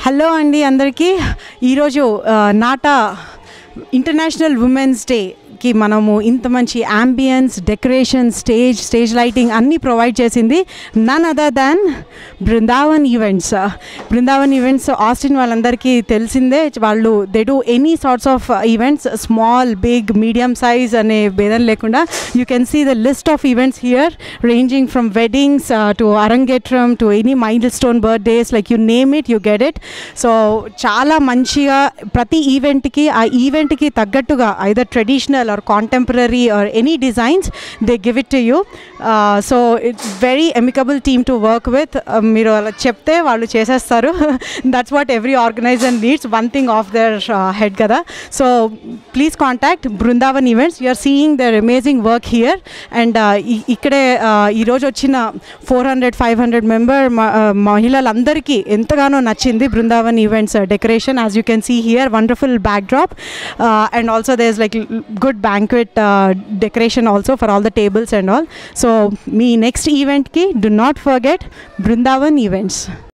hello అండి అందరికీ ఈరోజు ఆ, నాటా ఇంటర్నేషనల్ ఉమెన్స్ డేకి మనము ఇంత మంచి ambience decoration stage stage lighting అన్నీ ప్రొవైడ్ చేసింది none other than Brindavan events Brindavan events Austin వాళ్ళందరికీ తెలిసిందే వాళ్ళు they do any sorts of events small big medium size అనే భేదం లేకుండా you can see the list of events here ranging from weddings to arangetram to any milestone birthdays like you name it you get it so చాలా మంచిగా ప్రతి ఈవెంట్కి ఆ ఈవెంట్కి తగ్గట్టుగా either traditional or contemporary or any designs they give it to you so it's very amicable team to work with మీరు అలా చెప్తే వాళ్ళు చేసేస్తారు that's what every organiser needs one thing off their head కదా so please contact Brindavan events you're seeing their amazing work here and ఇక్కడే uh, ఈరోజు వచ్చిన four hundred five hundred member మహిళలందరికీ ఎంతగానో నచ్చింది Brindavan events decoration as you can see here wonderful back drop and also there is like good banquet decoration also for all the tables and all so మీ next ఈవెంట్కి do not forget Brindavan events